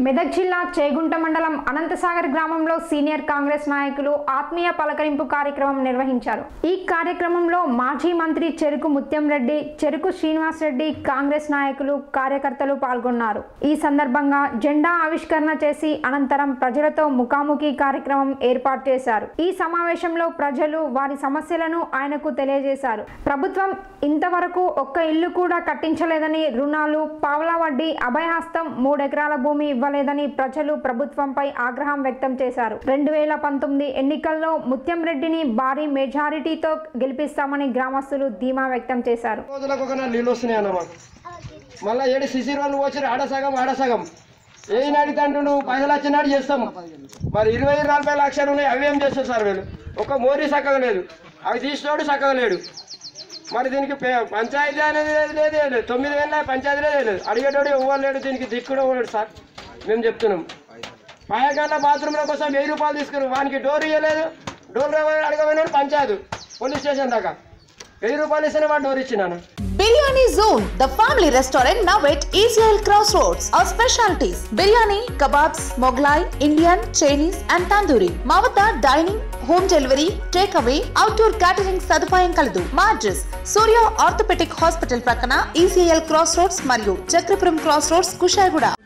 మెదక్ జిల్లా చేగుంట మండలం అనంతసాగర్ గ్రామంలో సీనియర్ కాంగ్రెస్ నాయకులు ఆత్మీయ పలకరింపు కార్యక్రమం నిర్వహించారు ఈ కార్యక్రమంలో మాజీ మంత్రి చెరుకు ముత్యం రెడ్డి చెరుకు శ్రీనివాస్ రెడ్డి కాంగ్రెస్ నాయకులు కార్యకర్తలు పాల్గొన్నారు ఈ సందర్భంగా జెండా ఆవిష్కరణ చేసి అనంతరం ప్రజలతో ముఖాముఖి కార్యక్రమం ఏర్పాటు చేశారు ఈ సమావేశంలో ప్రజలు వారి సమస్యలను ఆయనకు తెలియజేశారు ప్రభుత్వం ఇంతవరకు ఒక్క ఇల్లు కూడా కట్టించలేదని రుణాలు పావలా వడ్డీ అభయహస్తం మూడెకరాల భూమి ఇవ్వలేదని ప్రజలు ప్రభుత్వంపై ఆగ్రహం వ్యక్తం చేశారు రెండు వేల పంతొమ్మిది ఎన్నికల్లో ముత్యం రెడ్డిని భారీ మెజారిటీతో గెలిపిస్తామని గ్రామస్తులు ధీమా వ్యక్తం చేశారు రోజులకు ఒక నీళ్ళు వస్తున్నాయి అన్న మాకు మళ్ళీ ఏడు సిసి రోజులు వచ్చి ఆడ సగం ఆడ సగం ఏ నాడితే అంటుండు పైసలు వచ్చినాడు చేస్తాం మరి ఇరవై నలభై లక్షలు ఉన్నాయి అవి ఏం చేస్తారు సార్ వీళ్ళు ఒక మోరీ చక్కగా లేదు అవి తీసినోడు చక్కగా లేడు మరి దీనికి పే- పంచాయతీ అనేది లేదు లేదు ఏం లేదు తొమ్మిది వేల పంచాయతీ లేదు ఏం లేదు అడిగేటోడు ఎవరు లేడు దీనికి దిక్కుడు ఇవ్వలేడు సార్ మేము చెప్తున్నాం పాయకాల బాత్రూంలో కోసం వెయ్యి రూపాయలు తీసుకుని వానికి డోర్ ఇవ్వలేదు డోర్ అడగపోయినాడు పంచాయతీ పోలీస్ స్టేషన్ దాకా వెయ్యి రూపాయలు ఇస్తేనే వాడు డోర్ ఇచ్చినాను Biryani Zone, the family restaurant now at ECL Crossroads. Our specialties biryani, kebabs, Moglai, Indian, Chinese, and tandoori. మా వద్ద dining home delivery take away outdoor catering సదుపాయం కలదు మా అడ్రస్ సూర్య ఆర్థోపెటిక్ హాస్పిటల్ ప్రక్కన ఈసీఎల్ క్రాస్ రోడ్స్ మరియు Chakrapuram cross roads Kushaiguda